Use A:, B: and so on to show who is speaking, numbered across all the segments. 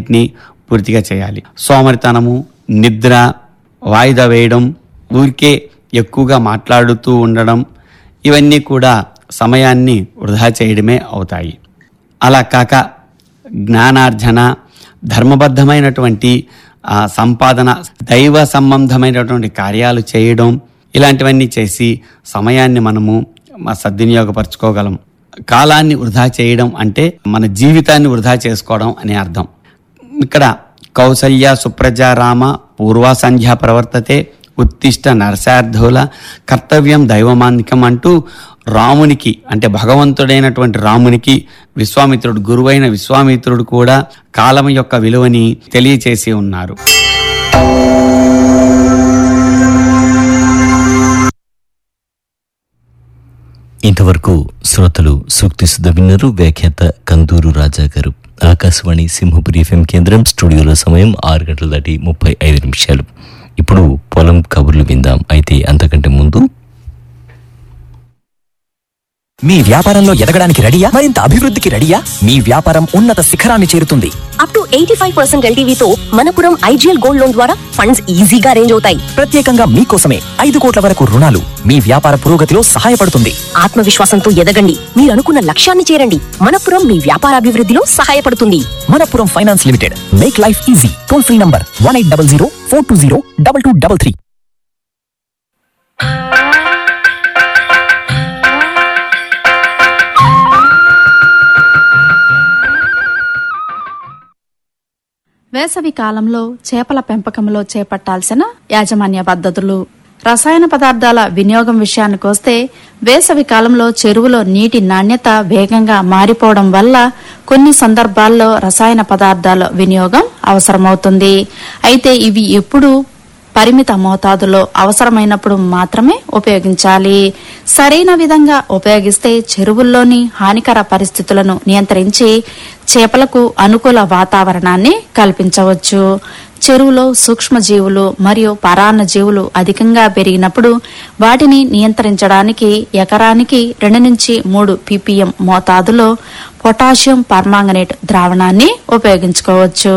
A: ని పూర్తిగా చేయాలి సోమరితనము నిద్ర వాయిదా వేయడం ఊరికే ఎక్కువగా మాట్లాడుతూ ఉండడం ఇవన్నీ కూడా సమయాన్ని వృధా చేయడమే అవుతాయి అలా కాక జ్ఞానార్జన ధర్మబద్ధమైనటువంటి ఆ, సంపాదన దైవ సంబంధమైనటువంటి కార్యాలు చేయడం ఇలాంటివన్నీ చేసి సమయాన్ని మనము మ- సద్వినియోగపరచుకోగలం కాలాన్ని వృధా చేయడం అంటే మన జీవితాన్ని వృధా చేసుకోవడం అనే అర్థం ఇక్కడ కౌసల్య సుప్రజ రామ పూర్వ సంధ్య ప్రవర్తతే ఉత్తిష్ట నరసార్థుల కర్తవ్యం దైవమాన్నికం అంటూ రామునికి అంటే భగవంతుడైనటువంటి రామునికి విశ్వామిత్రుడు గురువైన విశ్వామిత్రుడు కూడా కాలం యొక్క విలువని తెలియచేసి ఉన్నారు
B: ఇంతవరకు శ్రోతలు సూక్తి సుధ విన్నరు వ్యాఖ్యాత కందూరు రాజా గారు ఆకాశవాణి సింహపురి ఎఫ్ఎం కేంద్రం స్టూడియోలో సమయం ఆరు గంటల దాటి ముప్పై ఐదు నిమిషాలు ఇప్పుడు పొలం కబుర్లు విందాం అయితే అంతకంటే ముందు
C: మీ వ్యాపారంలో ఎదగడానికి రెడీయా మరింత అభివృద్ధికి రెడీయా మీ వ్యాపారం ఉన్నత శిఖరాన్ని చేరుతుంది
D: up to eighty five percent ఎల్టీవీతో మనపురం ఐజీఎల్ గోల్డ్ లోన్ ద్వారా ఫండ్స్ ఈజీగా అరేంజ్ అవుతాయి
C: ప్రత్యేకంగా మీకోసమే ఐదు కోట్ల వరకు రుణాలు మీ వ్యాపార పురోగతిలో సహాయపడుతుంది
D: ఆత్మవిశ్వాసంతో ఎదగండి మీరు అనుకున్న లక్ష్యాన్ని చేరండి మనపురం మీ వ్యాపారాభివృద్ధిలో సహాయపడుతుంది
C: Manappuram finance limited make life easy toll free number one eight double zero four two zero double two double three
E: వేసవి కాలంలో చేపల పెంపకంలో చేపట్టాల్సిన యాజమాన్య పద్ధతులు రసాయన పదార్థాల వినియోగం విషయానికొస్తే వేసవి కాలంలో చెరువులో నీటి నాణ్యత వేగంగా మారిపోవడం వల్ల కొన్ని సందర్భాల్లో రసాయన పదార్థాల వినియోగం అవసరమవుతుంది అయితే ఇవి ఎప్పుడు పరిమిత మోతాదులో అవసరమైనప్పుడు మాత్రమే ఉపయోగించాలి సరైన విధంగా ఉపయోగిస్తే చెరువుల్లోని హానికర పరిస్థితులను నియంత్రించి చేపలకు అనుకూల వాతావరణాన్ని కల్పించవచ్చు చెరువులో సూక్ష్మజీవులు మరియు పరాన్న జీవులు అధికంగా పెరిగినప్పుడు వాటిని నియంత్రించడానికి ఎకరానికి రెండు నుంచి మూడు పీపీఎం మోతాదులో పొటాషియం పర్మాంగనేట్ ద్రావణాన్ని ఉపయోగించుకోవచ్చు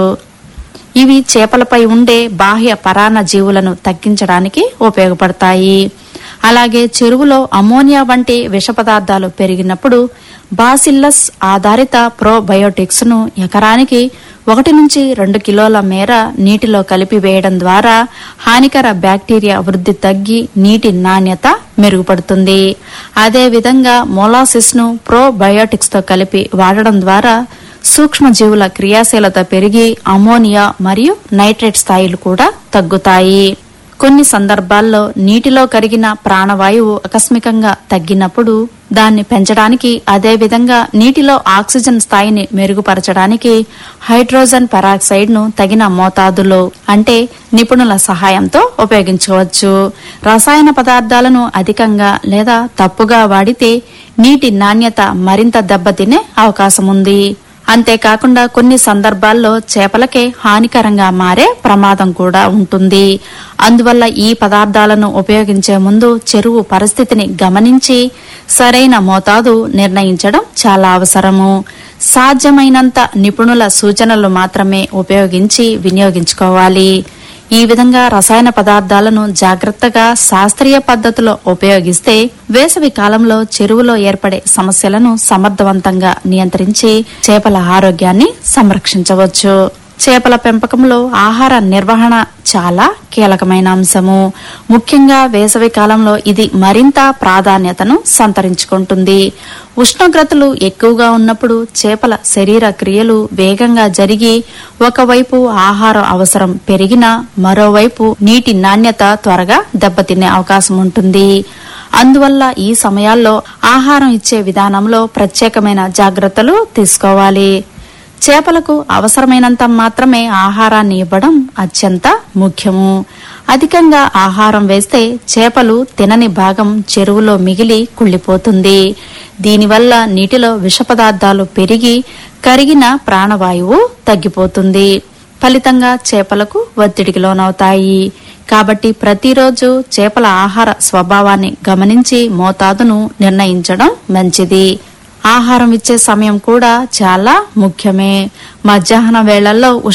E: ఇవి చేపలపై ఉండే బాహ్య పరాన్న జీవులను తగ్గించడానికి ఉపయోగపడతాయి అలాగే చెరువులో అమోనియా వంటి విష పదార్థాలు పెరిగినప్పుడు బాసిల్లస్ ఆధారిత ప్రోబయోటిక్స్ ను ఎకరానికి ఒకటి నుంచి రెండు కిలోల మేర నీటిలో కలిపి వేయడం ద్వారా హానికర బ్యాక్టీరియా వృద్ధి తగ్గి నీటి నాణ్యత మెరుగుపడుతుంది అదేవిధంగా మొలాసిస్ ను ప్రోబయోటిక్స్ తో కలిపి వాడడం ద్వారా సూక్ష్మజీవుల క్రియాశీలత పెరిగి అమోనియా మరియు నైట్రేట్ స్థాయిలు కూడా తగ్గుతాయి కొన్ని సందర్భాల్లో నీటిలో కరిగిన ప్రాణవాయువు ఆకస్మికంగా తగ్గినప్పుడు దాన్ని పెంచడానికి అదేవిధంగా నీటిలో ఆక్సిజన్ స్థాయిని మెరుగుపరచడానికి హైడ్రోజన్ పెరాక్సైడ్ ను తగిన మోతాదులో అంటే నిపుణుల సహాయంతో ఉపయోగించవచ్చు రసాయన పదార్థాలను అధికంగా లేదా తప్పుగా వాడితే నీటి నాణ్యత మరింత దెబ్బతినే అవకాశం ఉంది అంతేకాకుండా కొన్ని సందర్భాల్లో చేపలకే హానికరంగా మారే ప్రమాదం కూడా ఉంటుంది అందువల్ల ఈ పదార్థాలను ఉపయోగించే ముందు చెరువు పరిస్థితిని గమనించి సరైన మోతాదు నిర్ణయించడం చాలా అవసరము సాధ్యమైనంత నిపుణుల సూచనలు మాత్రమే ఉపయోగించి వినియోగించుకోవాలి ఈ విధంగా రసాయన పదార్థాలను జాగ్రత్తగా శాస్త్రీయ పద్ధతిలో ఉపయోగిస్తే వేసవి కాలంలో చెరువులో ఏర్పడే సమస్యలను సమర్థవంతంగా నియంత్రించి చేపల ఆరోగ్యాన్ని సంరక్షించవచ్చు చేపల పెంపకంలో ఆహార నిర్వహణ చాలా కీలకమైన అంశము ముఖ్యంగా వేసవి కాలంలో ఇది మరింత ప్రాధాన్యతను సంతరించుకుంటుంది ఉష్ణోగ్రతలు ఎక్కువగా ఉన్నప్పుడు చేపల శరీర క్రియలు వేగంగా జరిగి ఒకవైపు ఆహారం అవసరం పెరిగినా మరోవైపు నీటి నాణ్యత త్వరగా దెబ్బతినే అవకాశం ఉంటుంది అందువల్ల ఈ సమయాల్లో ఆహారం ఇచ్చే విధానంలో ప్రత్యేకమైన జాగ్రత్తలు తీసుకోవాలి చేపలకు అవసరమైనంత మాత్రమే ఆహారాన్ని ఇవ్వడం అత్యంత ముఖ్యము అధికంగా ఆహారం వేస్తే చేపలు తినని భాగం చెరువులో మిగిలి కుళ్ళిపోతుంది దీనివల్ల నీటిలో విష పదార్థాలు పెరిగి కరిగిన ప్రాణవాయువు తగ్గిపోతుంది ఫలితంగా చేపలకు ఒత్తిడికి లోనవుతాయి కాబట్టి ప్రతిరోజు చేపల ఆహార స్వభావాన్ని గమనించి మోతాదును నిర్ణయించడం మంచిది ఆహారం ఇచ్చే సమయం కూడా చాలా ముఖ్యమే మధ్యాహ్న వేళల్లో